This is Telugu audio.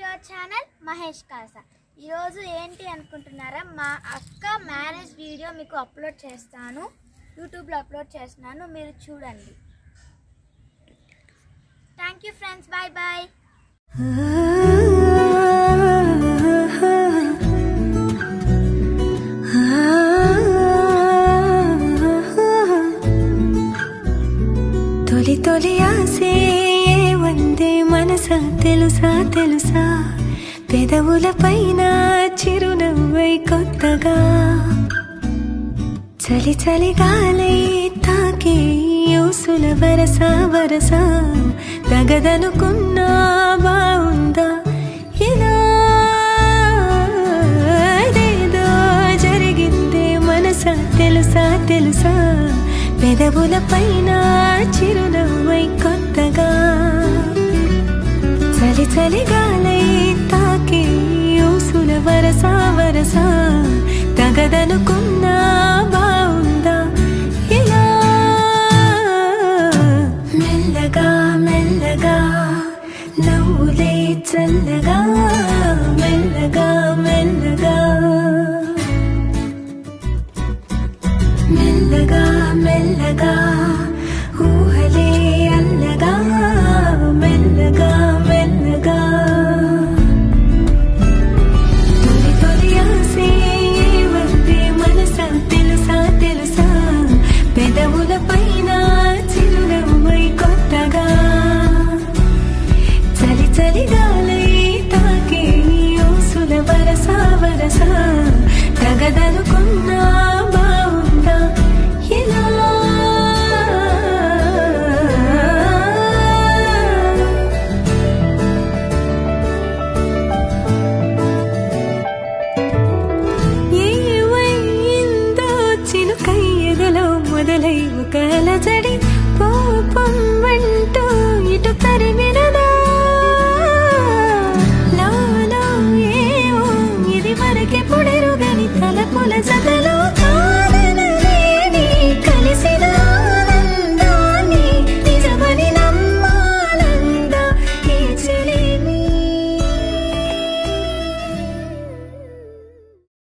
అవర్ ఛానల్ మహేష్ కాసా ఈరోజు ఏంటి అనుకుంటున్నారా మా అక్క మ్యారేజ్ వీడియో మీకు అప్లోడ్ చేస్తాను యూట్యూబ్లో అప్లోడ్ చేస్తున్నాను మీరు చూడండి thank you friends bye bye తొలి తొలి ఆసే వందే మనసా తెలుసా తెలుసా పెదవుల పైన చిరునవ్వై కొత్తగా చలి చలి గాలై తాకే యూసుల వరస వరస తగదనుకున్నా బాగుందా ఇలా ఏదో జరిగిందే మనసా తెలుసా తెలుసా పెదవుల పైన చిరునవ్వై కొత్తగా చలి చలి గాలై తాకే ఊసుల వరస వరస తగదనుకున్నా బాగుందా ఇలా మెల్లగా మెల్లగా నవ్వులే చల్లగా మెల్లగా మెల్లగా మెల్లగా మెల్లగా ఊహలే అల్లగా మెల్లగా మెల్లగా తొలి తొలి ఆసే వందే మనసా తెలుసా తెలుసా పెదవుల పైన చిరునవ్వై కొత్తగా చలి చలి గాలై తాకే ఊసుల వరస వరస తగదనుకున్నా బాగుందా ఇలా ఏవైందో చినుకై ఎదలో మొదలై ఒక అలజడి